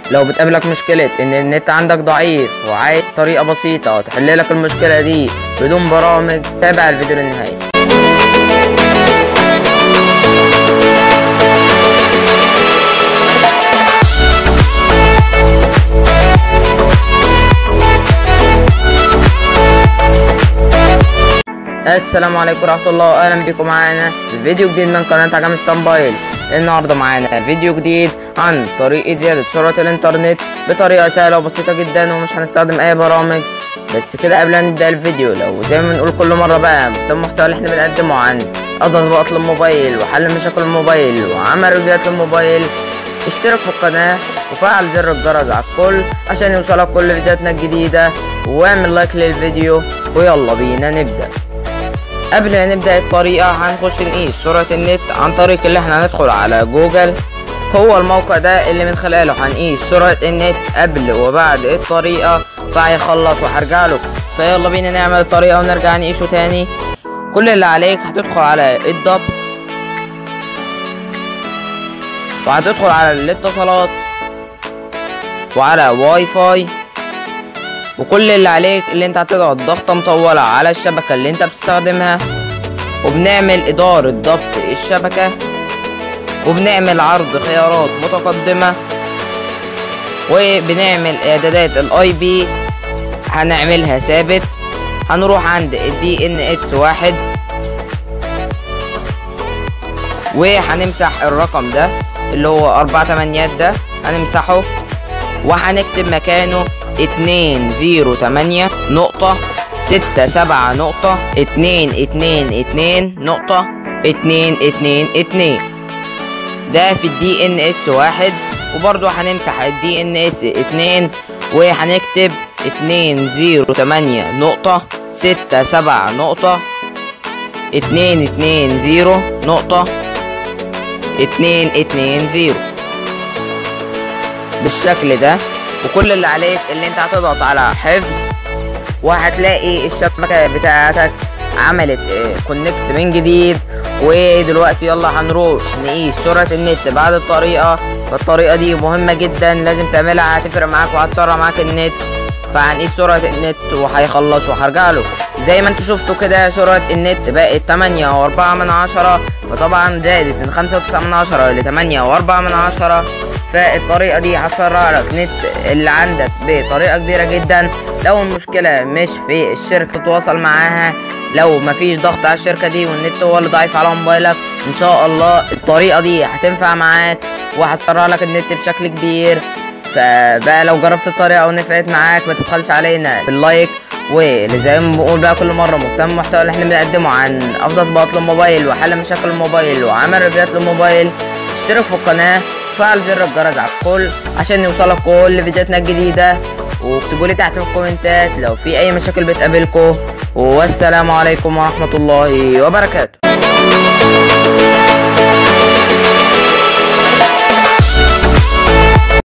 لو بتقابلك مشكلة ان النت عندك ضعيف وعايز طريقة بسيطة تحللك المشكلة دي بدون برامج تابع الفيديو للنهاية السلام عليكم ورحمة الله واهلا بكم معانا في فيديو جديد من قناة عجم ستامبايل النهاردة معانا فيديو جديد عن طريقة زيادة سرعة الانترنت بطريقة سهلة وبسيطة جدا ومش هنستخدم اي برامج بس كده قبل ما نبدأ الفيديو لو زي ما بنقول كل مرة بقى ده المحتوى اللي احنا بنقدمه عن اضغط الموبايل وحل مشاكل الموبايل وعمل ريفيوهات الموبايل اشترك في القناة وفعل زر الجرس على الكل عشان يوصلك كل فيديوهاتنا الجديدة واعمل لايك للفيديو ويلا بينا نبدأ قبل ما نبدأ الطريقة هنخش نقيس سرعة النت عن طريق اللي احنا هندخل على جوجل هو الموقع ده اللي من خلاله هنقيس سرعة النت قبل وبعد الطريقة فهيخلص وهرجع له فيلا بينا نعمل الطريقة ونرجع نقيسه تاني كل اللي عليك هتدخل على الضبط وهتدخل على الاتصالات وعلى واي فاي وكل اللي عليك اللي انت هتضغط ضغطة مطولة على الشبكة اللي انت بتستخدمها وبنعمل إدارة ضبط الشبكة وبنعمل عرض خيارات متقدمة وبنعمل إعدادات الاي بي هنعملها ثابت هنروح عند الدي ان اس واحد وهنمسح الرقم ده اللي هو أربعة تمانيات ده هنمسحه وهنكتب مكانه اتنين زيرو تمانية نقطة ستة سبعة نقطة اتنين اتنين اتنين نقطة اتنين اتنين اتنين ده في الدي ان اس واحد وبرضو هنمسح الدي ان اس اتنين وهنكتب اتنين زيرو تمانية نقطة ستة سبعة نقطة اتنين اتنين زيرو نقطة اتنين اتنين زيرو بالشكل ده وكل اللي عليك اللي انت هتضغط على حفظ وهتلاقي الشبكة بتاعتك عملت كونكت من جديد ودلوقتي يلا هنروح نقيس سرعة النت بعد الطريقة فالطريقة دي مهمة جدا لازم تعملها هتفرق معاك وهتسرع معاك النت فهنقيس سرعة النت وهيخلص وهرجع له زي ما انتوا شفتوا كده سرعة النت بقت تمانية واربعة من عشرة فطبعا زادت من خمسة وتسعة من عشرة لتمانية واربعة من عشرة فالطريقة دي هتسرع لك نت اللي عندك بطريقة كبيرة جدا لو المشكلة مش في الشركة تتواصل معاها لو مفيش ضغط على الشركة دي والنت هو اللي ضعيف على موبايلك ان شاء الله الطريقة دي هتنفع معاك وهتسرع لك النت بشكل كبير فبقى لو جربت الطريقة ونفعت معاك ما تبخلش علينا باللايك وزي ما بقول بقى كل مرة مهتم المحتوى اللي احنا بنقدمه عن افضل ضبط للموبايل وحل مشاكل الموبايل وعمل ريفيوهات للموبايل اشترك في القناة وفعل زر الجرس على الكل عشان يوصلك كل فيديوهاتنا الجديدة واكتبوا لي تحت في الكومنتات لو في اي مشاكل بتقابلكم والسلام عليكم ورحمة الله وبركاته